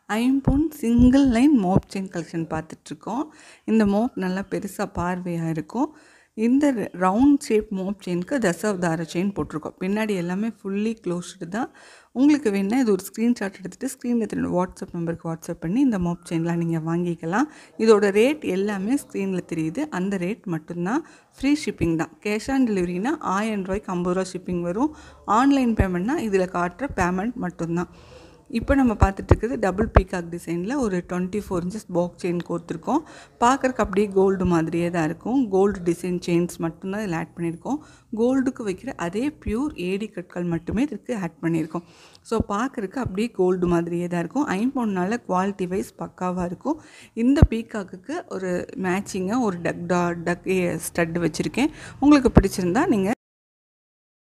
ஐம்பொன் single line மோப் chain collection பார்த்துட்ருக்கோம் இந்த மோப் நல்லா பெருசாக பார்வையாக இருக்கும் இந்த ரவுண்ட் ஷேப் மோப் செயினுக்கு தசாவதார செயின் போட்டிருக்கோம் பின்னாடி எல்லாமே ஃபுல்லி க்ளோஸ்டு தான் உங்களுக்கு வேணால் இது ஒரு ஸ்க்ரீன்ஷாட் எடுத்துகிட்டு ஸ்க்ரீனில் தெரியும் வாட்ஸ்அப் நம்பருக்கு வாட்ஸ்அப் பண்ணி இந்த மோப் செயின்லாம் நீங்கள் வாங்கிக்கலாம் இதோட ரேட் எல்லாமே ஸ்க்ரீனில் தெரியுது அந்த ரேட் மட்டும்தான் ஃப்ரீ ஷிப்பிங் தான் கேஷ் ஆன் டெலிவரினா ஆயிரம் ரூபாய்க்கு ஐம்பது ரூபா ஷிப்பிங் வரும் ஆன்லைன் பேமெண்ட்னா இதில் காட்டுற பேமெண்ட் மட்டும்தான் இப்போ நம்ம பார்த்துட்டு இருக்குது டபுள் பீகாக் டிசைனில் ஒரு டுவெண்ட்டி ஃபோர் இன்ச்சஸ் பாக் செயின் கோர்த்துருக்கோம் பார்க்குறக்கு அப்படியே கோல்டு மாதிரியே தான் இருக்கும் கோல்டு டிசைன் செயின்ஸ் மட்டும்தான் இதில் ஆட் பண்ணியிருக்கோம் கோல்டுக்கு வைக்கிற அதே பியூர் ஏடி கற்கள் மட்டுமே இதுக்கு ஆட் பண்ணியிருக்கோம் ஸோ பார்க்குறக்கு அப்படியே கோல்டு மாதிரியே தான் இருக்கும் ஐம்பொன்னால குவாலிட்டி வைஸ் பக்காவாக இருக்கும் இந்த பீகாக்குக்கு ஒரு மேட்சிங்காக ஒரு டக் டா டக் ஸ்டட் வச்சுருக்கேன் உங்களுக்கு பிடிச்சிருந்தா நீங்கள்